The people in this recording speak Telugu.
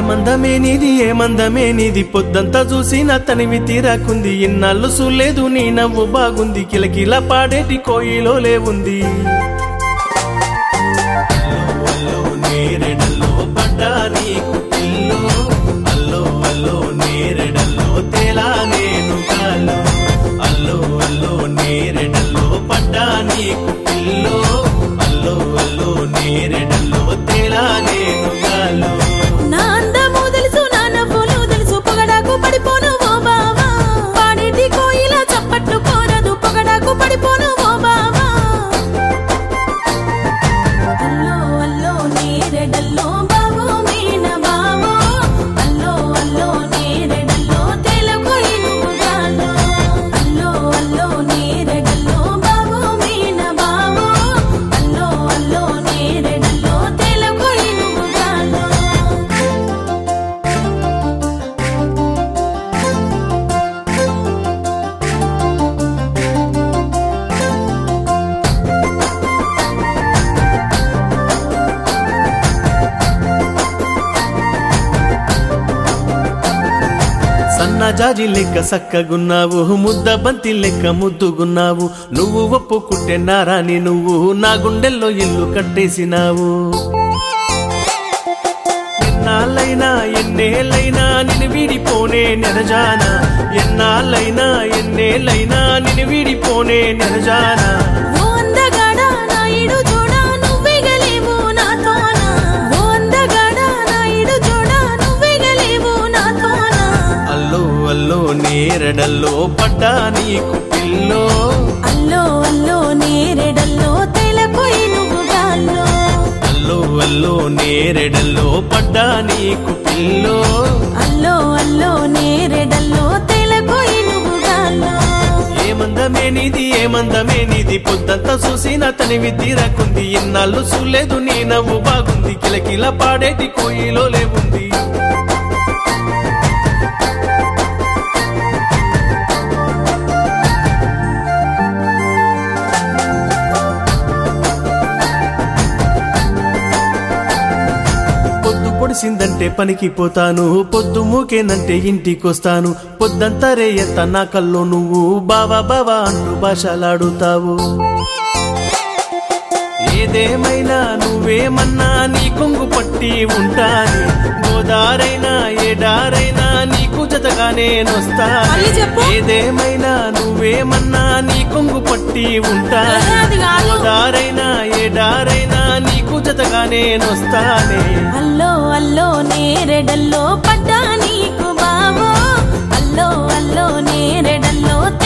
ఏమందమే నీది ఏమందమే నీది పొద్దంతా చూసిన తనివి తీరాకుంది ఇన్నాళ్ళు చూలేదు నీ నవ్వు బాగుంది కిలకిల పాడేటి కోయిలో లేవుంది అల్లో అల్లో నేరెడల్లో పడ్డా నీకు పిల్లో అల్లో అల్లో నేరెడల్లో తేలా నేను కాలో అల్లో అల్లో నేరెడల్లో పడ్డా నీకు పిల్లో అల్లో అల్లో నేరెడల్లో తేలా నేను కాలో నా అందము తెలుసు నా నవ్వులు తెలుసు పొగడాకు పడిపోను ఓ బావా పాడేటి కోయిల చప్పట్లు కోరదు పొగడాకు పడిపోను ఓ బావా అల్లో అల్లో నేరెడల్లో బావో మీన బావో అల్లో అల్లో నేరెడల్లో తెలకొయి గాలో అల్లో అల్లో నేరెడల్లో బావో మీన బావో అల్లో అల్లో నేరెడల్లో తెలకొయి గాలో సన్నజాజి లెక్క సక్కగున్నావు ముద్ద బంతి లెక్క ముద్దుగున్నావు నువ్వు ఒప్పుకుంటే నారాని నువ్వు నా గుండెల్లో ఇల్లు కట్టేసినావు ఎన్నాళ్ళైనా ఎన్నేళ్ళైనా నిన్ను వీడిపోనే నెరజానా ఎన్నాళ్ళైనా ఎన్నేళ్ళైనా నిన్ను వీడిపోనే నెరజానా ఓ అందగాడా నా ఇడు చూడా నువ్వే గలేవు నాతోన ఓ అందగాడా నా ఇడు చూడా నువ్వే గలేవు నాతోన అల్లో అల్లో నేరడల్లో పడ్డా నీకు పిల్లో అల్లో అల్లో నేరెడల్లో తెలపోయి నువ్వు గాల్లో అల్లో అల్లో నేరెడల్లో పడ్డా నీకు పిల్లో అల్లో అల్లో నేరెడల్లో తెలపోయి నువ్వు గాల్లో ఏమందమే నీది ఏమందమే నీది పొద్దంతా చూసిన తనివి తీరకుంది ఇన్నాళ్ళు చూలేదు నీ నవ్వు బాగుంది కిలకిల పాడేటి కోయిలో లేవుంది పొద్దు పొడిసిందంటే పనికి పోతాను పొద్దు మూకేనంటే ఇంటికొస్తాను పొద్దంతా రేయంత నా కల్లో నువ్వు బావా బావా అంటూ భాషలాడుతావు ఏదేమైనా నువ్వేమన్నా నీ కొంగు పట్టి ఉంటాను గోదారైనా ఏడారైనా నీకు జతగానే నొస్తాను మళ్ళీ చెప్పు. ఏదేమైనా నువ్వేమన్నా నీ కొంగు పట్టి ఉంటాను అది కాదు. గోదారైనా ఏడారైనా నీకు జతగానే నొస్తానే అల్లో అల్లో నేరెడల్లో పడ్డా నీకు బావో అల్లో అల్లో నేరెడల్లో